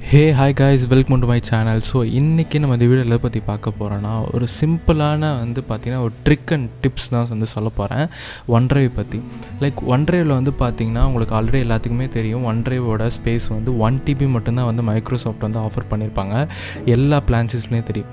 hey hi guys welcome to my channel so இன்றைக்கி நம்ம இந்த வீடியோ எதை பற்றி பார்க்க போகிறோன்னா ஒரு சிம்பிளான வந்து பார்த்திங்கன்னா ஒரு ட்ரிக் அண்ட் டிப்ஸ் தான் வந்து சொல்ல போகிறேன் ஒன் ட்ரைவ் பற்றி லைக் ஒன் ட்ரைவில் வந்து பார்த்திங்கன்னா உங்களுக்கு ஆல்ரெடி எல்லாத்துக்குமே தெரியும் ஒன் ட்ரைவோட ஸ்பேஸ் வந்து ஒன் டிபி மட்டும்தான் வந்து மைக்ரோசாஃப்ட் வந்து ஆஃபர் பண்ணியிருப்பாங்க எல்லா பிளான்ஸஸ்லேயும் தெரியும்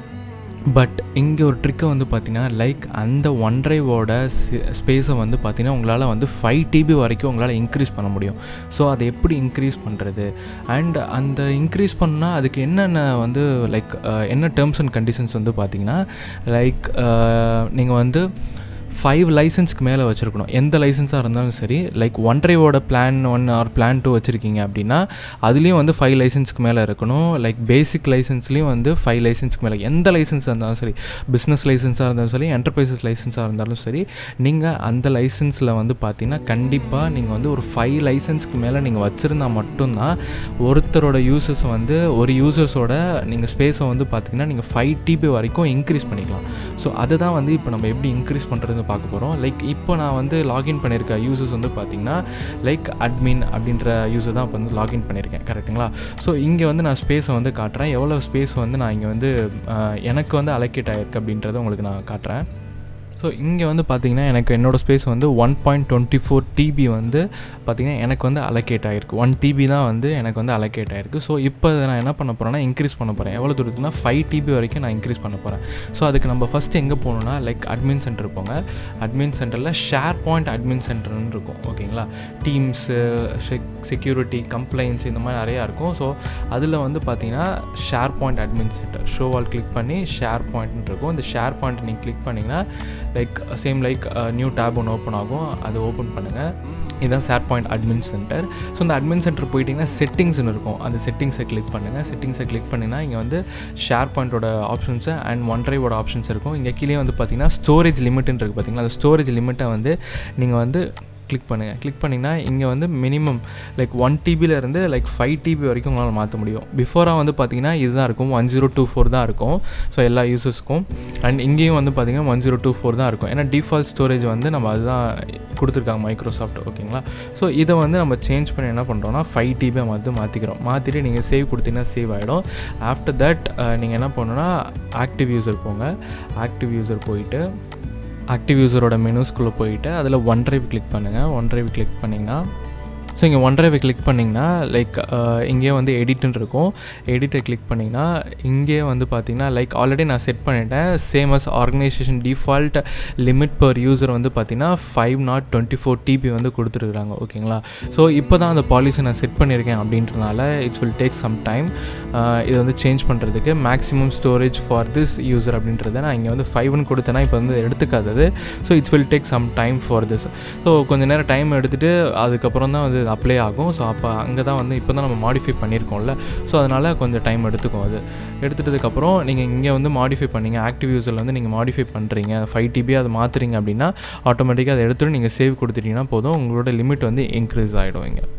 பட் இங்கே ஒரு ட்ரிக்கை வந்து பார்த்தீங்கன்னா லைக் அந்த ஒன் ட்ரைவோட ஸ்பேஸை வந்து பார்த்தீங்கன்னா உங்களால் வந்து ஃபைவ் டிபி வரைக்கும் உங்களால் இன்க்ரீஸ் பண்ண முடியும் ஸோ அதை எப்படி இன்க்ரீஸ் பண்ணுறது அண்ட் அந்த இன்க்ரீஸ் பண்ணால் அதுக்கு என்னென்ன வந்து லைக் என்ன டேர்ம்ஸ் அண்ட் கண்டிஷன்ஸ் வந்து பார்த்தீங்கன்னா லைக் நீங்கள் வந்து ஃபைவ் லைசன்ஸ்க்கு மேலே வச்சுருக்கணும் எந்த லைசன்ஸாக இருந்தாலும் சரி லைக் ஒன் ட்ரைவோட plan one or plan two வச்சுருக்கீங்க அப்படின்னா அதுலேயும் வந்து ஃபைவ் லைசன்ஸ்க்கு மேலே இருக்கணும் லைக் பேசிக் லைசன்ஸ்லேயும் வந்து ஃபைவ் லைசன்ஸ்க்கு மேலே எந்த லைசன்ஸாக இருந்தாலும் சரி பிஸ்னஸ் லைசன்ஸாக இருந்தாலும் சரி என்டர்பிரைசஸ் லைசன்ஸாக இருந்தாலும் சரி நீங்கள் அந்த லைசன்ஸில் வந்து பார்த்தீங்கன்னா கண்டிப்பாக நீங்கள் வந்து ஒரு ஃபைவ் லைசன்ஸ்க்கு மேலே நீங்கள் வச்சுருந்தா மட்டும்தான் ஒருத்தரோட யூசர்ஸ் வந்து ஒரு யூசர்ஸோட நீங்கள் ஸ்பேஸை வந்து பார்த்தீங்கன்னா நீங்கள் ஃபைவ் டிபி வரைக்கும் இன்க்ரீஸ் பண்ணிக்கலாம் ஸோ அதுதான் வந்து இப்போ நம்ம எப்படி இன்க்ரீஸ் பண்ணுறது பார்க்க போகிறோம் லைக் இப்போ நான் வந்து லாகின் பண்ணியிருக்க யூசர்ஸ் வந்து பார்த்திங்கன்னா லைக் அட்மின் அப்படின்ற யூசர் தான் இப்போ வந்து லாகின் பண்ணியிருக்கேன் கரெக்டுங்களா ஸோ இங்கே வந்து நான் ஸ்பேஸை வந்து காட்டுறேன் எவ்வளோ ஸ்பேஸ் வந்து நான் இங்கே வந்து எனக்கு வந்து அலோகேட் ஆகிருக்கு அப்படின்றத உங்களுக்கு நான் காட்டுறேன் ஸோ இங்கே வந்து பார்த்திங்கன்னா எனக்கு என்னோடய ஸ்பேஸ் வந்து one point twenty four TB வந்து பார்த்திங்கன்னா எனக்கு வந்து அலோகேட் ஆகிருக்கு ஒன் டிபி தான் வந்து எனக்கு வந்து அலோகேட் ஆகிருக்கு ஸோ இப்போ நான் என்ன பண்ண போகிறேன்னா இன்க்ரீஸ் பண்ண போகிறேன் எவ்வளோ தூரத்துக்குனா ஃபைவ் டிபி வரைக்கும் நான் இன்க்ரீஸ் பண்ண போகிறேன் ஸோ அதுக்கு நம்ம ஃபஸ்ட்டு எங்கே போகணுன்னா லைக் அட்மின் சென்டர் போங்க அட்மின் சென்டரில் ஷேர் பாயிண்ட் அட்மின் சென்டர்னு இருக்கும் ஓகேங்களா டீம்ஸு செக்யூரிட்டி கம்ப்ளைண்ட்ஸ் இந்த மாதிரி நிறையா இருக்கும் ஸோ அதில் வந்து பார்த்தீங்கன்னா SharePoint admin center show all click பண்ணி ஷேர் பாயிண்ட்னு இருக்கும் இந்த ஷேர் பாயிண்ட் நீங்கள் கிளிக் பண்ணிங்கன்னா like same like new tab ஒன்று ஓப்பன் ஆகும் அது ஓப்பன் பண்ணுங்கள் இதுதான் SharePoint admin center so இந்த அட்மின் சென்டர் போயிட்டிங்கன்னா செட்டிங்ஸ்னு இருக்கும் அந்த செட்டிங்ஸை கிளிக் பண்ணுங்கள் செட்டிங்ஸை கிளிக் பண்ணிங்கன்னா இங்கே வந்து ஷேர் பாயிண்ட்டோட ஆப்ஷன்ஸு அண்ட் ஒன் ட்ரைவோட ஆப்ஷன்ஸ் இருக்கும் இங்கே கீழே வந்து பார்த்தீங்கன்னா ஸ்டோரேஜ் லிமிட்னு இருக்குது பார்த்தீங்களா அந்த ஸ்டோரேஜ் லிமிட்டை வந்து நீங்கள் வந்து கிளிக் பண்ணுங்கள் கிளிக் பண்ணிங்கன்னா இங்கே வந்து மினிமம் லைக் ஒன் டிபிலேருந்து லைக் ஃபைவ் டிபி வரைக்கும் உங்களால் மாற்ற முடியும் பிஃபோராக வந்து பார்த்தீங்கன்னா இதுதான் இருக்கும் ஒன் ஜீரோ டூ ஃபோர் தான் இருக்கும் ஸோ எல்லா யூசர்ஸ்க்கும் அண்ட் இங்கேயும் வந்து பார்த்தீங்கன்னா ஒன் ஜீரோ டூ ஃபோர் தான் இருக்கும் ஏன்னா டிஃபால்ட் ஸ்டோரேஜ் வந்து நம்ம அதுதான் கொடுத்துருக்காங்க மைக்ரோசாஃப்ட் ஓகேங்களா ஸோ இதை வந்து நம்ம சேஞ்ச் பண்ணி என்ன பண்ணுறோம்னா ஃபைவ் டிபி வந்து மாற்றிக்கிறோம் மாற்றிட்டு நீங்கள் சேவ் கொடுத்தீங்கன்னா சேவ் ஆகிடும் ஆஃப்டர் தட் நீங்கள் என்ன பண்ணணும்னா ஆக்டிவ் யூசர் போங்க ஆக்டிவ் யூசர் போயிட்டு ஆக்டிவ் யூஸரோட மெனுஸ்குள்ளே போயிட்டு அதில் ஒன் ட்ரைவ் கிளிக் பண்ணுங்கள் ஒன் ட்ரைவ் கிளிக் பண்ணிங்கன்னா ஸோ இங்கே ஒன் ட்ரைவை கிளிக் பண்ணிங்கன்னா லைக் இங்கே வந்து எடிட்னு இருக்கும் எடிட்டை கிளிக் பண்ணிங்கன்னா இங்கே வந்து பார்த்திங்கன்னா லைக் ஆல்ரெடி நான் செட் பண்ணிட்டேன் same as organisation default limit per user வந்து பார்த்திங்கன்னா five not twenty four TB வந்து கொடுத்துருக்குறாங்க ஓகேங்களா ஸோ இப்போ தான் அந்த பாலிசி நான் செட் பண்ணியிருக்கேன் அப்படின்றனால it's will take some time இதை வந்து சேஞ்ச் பண்ணுறதுக்கு maximum storage for this user அப்படின்றத நான் இங்கே வந்து ஃபைவ்னு கொடுத்தேன்னா இப்போ வந்து எடுத்துக்காதது so it's will take some time for this so கொஞ்சம் நேரம் டைம் எடுத்துகிட்டு அதுக்கப்புறம் தான் வந்து அப்ளை ஆகும் ஸோ அப்போ அங்கே தான் வந்து இப்போ தான் நம்ம மாடிஃபை பண்ணியிருக்கோம்ல ஸோ அதனால் கொஞ்சம் டைம் எடுத்துக்கும் அது எடுத்துட்டதுக்கப்புறம் நீங்கள் இங்கே வந்து மாடிஃபை பண்ணிங்க ஆக்டிவ் யூஸரில் வந்து நீங்கள் மாடிஃபை பண்ணுறீங்க ஃபைவ் டிபி அதை மாற்றுறீங்க அப்படின்னா ஆட்டோமேட்டிக்காக அதை எடுத்துகிட்டு நீங்கள் சேவ் கொடுத்துட்டீங்கன்னா போதும் உங்களோட லிமிட் வந்து இன்க்ரீஸ் ஆகிடும் இங்கே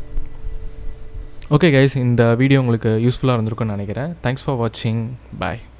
ஓகே கைஸ் இந்த வீடியோ உங்களுக்கு யூஸ்ஃபுல்லாக இருந்திருக்கும்னு நினைக்கிறேன் தேங்க்ஸ் ஃபார் வாட்சிங் பாய்